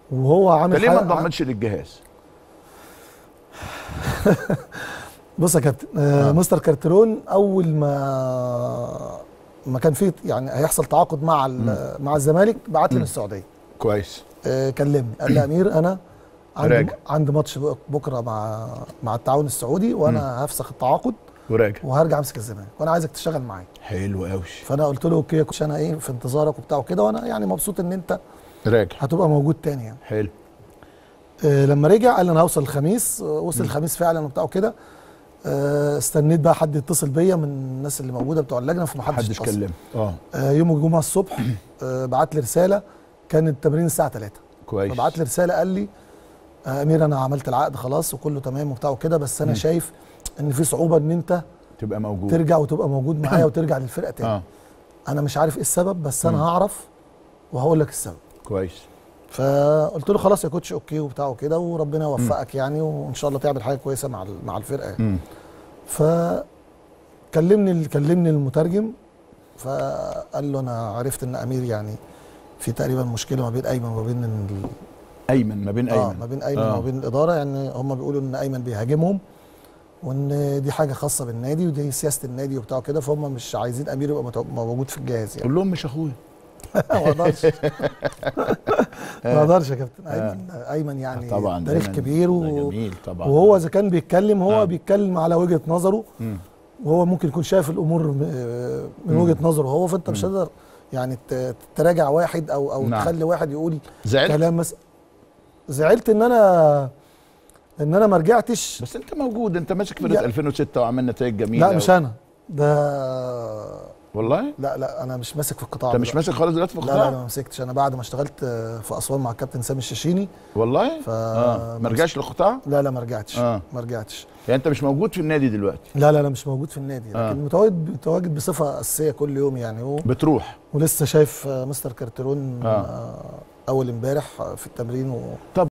وهو عامل انت ليه ما حاجة- انضمتش للجهاز؟ بص يا كابتن آه. مستر كارترون اول ما ما كان في يعني هيحصل تعاقد مع ال- مع الزمالك بعت لي من السعوديه كويس آه كلمني قال لي امير انا عندي راجع. عندي ماتش بك- بكره مع مع التعاون السعودي وانا هفسخ التعاقد وراجع وهرجع امسك الزمالك وانا عايزك تشتغل معايا حلو قوي فانا قلت له اوكي يا كوتش انا ايه في انتظارك وبتاع وكده وانا يعني مبسوط ان انت راجع هتبقى موجود تاني يعني حلو آه، لما رجع قال لي انا هوصل الخميس آه، وصل الخميس فعلا وبتاع وكده آه، استنيت بقى حد يتصل بيا من الناس اللي موجوده بتوع اللجنه فمحدش محدش اتصل. كلمه اه آه، يوم الجمعه الصبح آه، بعت لي رساله كان التمرين الساعه 3 كويس فبعت لي رساله قال لي آه، امير انا عملت العقد خلاص وكله تمام وبتاع وكده بس انا شايف ان في صعوبه ان انت تبقى موجود ترجع وتبقى موجود معايا وترجع للفرقه تاني اه انا مش عارف ايه السبب بس انا هعرف وهقول لك السبب كويس فقلت له خلاص يا كوتش اوكي وبتاع وكده وربنا يوفقك يعني وان شاء الله تعمل حاجه كويسه مع ال- مع الفرقه يعني. مم. فكلمني كلمني المترجم فقال له انا عرفت ان امير يعني في تقريبا مشكله ما بين ايمن وما بين ال- ايمن ما بين اه ايمن ما بين ايمن آه. وما بين الاداره يعني هم بيقولوا ان ايمن بيهاجمهم وان دي حاجه خاصه بالنادي ودي سياسه النادي وبتاع كده فهم مش عايزين امير يبقى مت- موجود في الجهاز يعني قول لهم مش اخويا ما اقدرش ما اقدرش يا كابتن ايمن ايمن يعني طبعا تاريخ دايماً كبير ده و... جميل طبعا وهو اذا كان بيتكلم هو آه. بيتكلم على وجهه نظره مم. وهو ممكن يكون شايف الامور م- من مم. وجهه نظره هو فانت مش هتقدر يعني ت- تراجع واحد او او نعم. تخلي واحد يقول زعلت كلام مس... زعلت ان انا ان انا ما رجعتش بس انت موجود انت ماسك فرقه يا- 2006 وعمل نتائج جميله لا مش و... انا ده والله لا لا انا مش ماسك في القطاع انت مش دلوقتي. ماسك خالص دلوقتي في لا لا القطاع انا ما مسكتش انا بعد ما اشتغلت في اسوان مع الكابتن سامي الشاشيني والله ف اه ما رجعش للقطاع لا لا ما رجعتش آه. ما رجعتش يعني انت مش موجود في النادي دلوقتي لا لا لا مش موجود في النادي لكن آه. متواجد متواجد بصفه اساسيه كل يوم يعني هو بتروح ولسه شايف آه، مستر كارترون آه. آه، اول امبارح آه، في التمرين و...